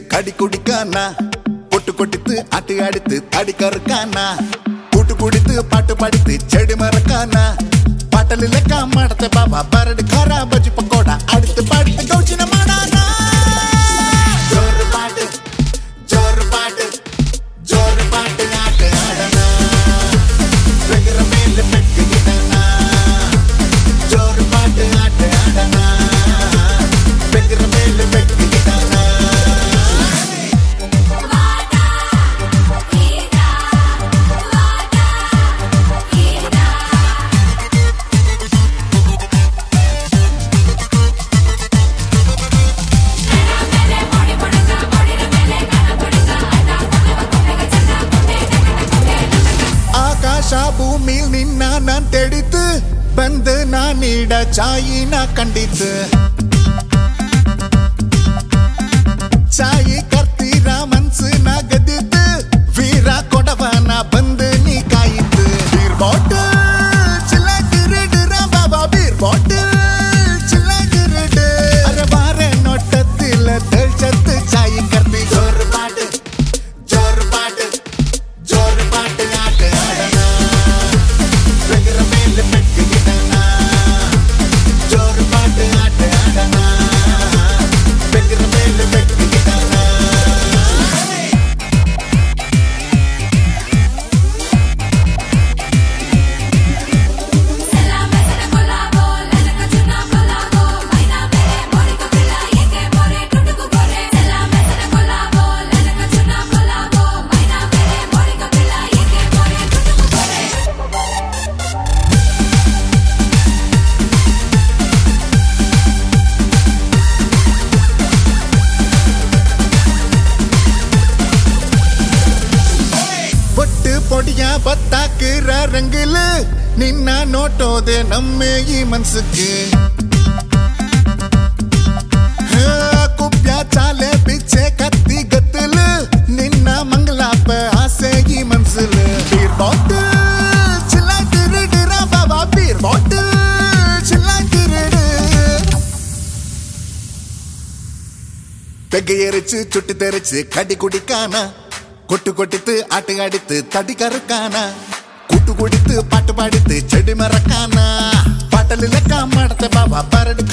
கடி குடிக்கானா பொட்டு கொட்டித்து ஆட்டு அடித்து தடி கருக்கானா கூட்டு குடித்து பாட்டு படித்து செடி மறக்கானா பாட்டல் இலக்கா மாடத்த பாபா பரடு காரா பஜ்ஜி பக்கோடா அடுத்து பாடித்து கௌச்சின மாடானா ஜோரு பாட்டு ஜோரு பாட்டு ஜோரு பாட்டு ஆட்டு ஆடனா வெகுற மேல பெட்டுக்கிட்டனா ஜோரு பாட்டு ஆட்டு ஆடனா வெகுற மேல பெட்டுக்கிட்டனா ಆಕಾಶ ಭೂಮಿಲ್ ನಿನ್ನ ನಾನ್ ತೆಡಿತು ಬಂದು ನಾನೀಡ ಚಾಯಿನ ಕಂಡಿತು ಚಾಯಿ ಕರ್ತೀರ ಮನ್ಸು ನಾ ಗದಿತು ವೀರ ಕೊಡವನ ಬಂದು ನೀ ಕಾಯಿತು ಬೀರ್ ಬಾಟಲ್ ಚಿಲ್ಲಾಗಿರಿಡುರ ಬಾಬಾ ಬೀರ್ ಬಾಟಲ್ ಚಿಲ್ಲಾಗಿರಿಡು ಅರೆ ಬಾರೆ ನೊಟ್ಟತ್ತಿಲ್ಲ ತೆಳ್ಚತ್ತು ಚಾಯಿ ಕರ್ತಿ ಜೋರು ಪಾಡು ಜೋರು ಪಾಡು ಜೋರು ಪಾட்டு ஆட்டு ஆடனா வெகுற மேல பெட்டுக்கிட்டனா ஜோரு பாட்டு ஆட்டு ஆடனா வெகுற மேல பெட்டுக்கிட்டனா ಒಟ್ಟು ಪೊಡಿಯ ಬತ್ತಾಕಿರ ರಂಗಿಲು ನಿನ್ನ ನೋಟೋದೆ ನಮ್ಮ ಈ ಮನ್ಸಕ್ಕೆ ಕುಪ್ಯ ಚಾಲೆ ಪಿಚ್ಚೆ ಕತ್ತಿ ಗತ್ತಲು ನಿನ್ನ ಮಂಗಲಾಪ ಆಸೆ ಈ ಮನ್ಸಲು ಬೀರ್ ಬಾಟಲ್ ಚಿಲ್ಲಾಕಿರಿಡಿರ ಬಾಬಾ ಬೀರ್ ಬಾಟಲ್ ಚಿಲ್ಲಾಕಿರಿಡು பெக்க எரிச்சு சுட்டு தெரிச்சு கடி குடிக்கானா கொட்டு கொட்டித்து ஆட்டு அடித்து தடி கருக்கானா கூட்டு குடித்து பாட்டு பாடித்து செடி மறக்கானா பாட்டல் இலக்கா மாடத்த பாபா பரடு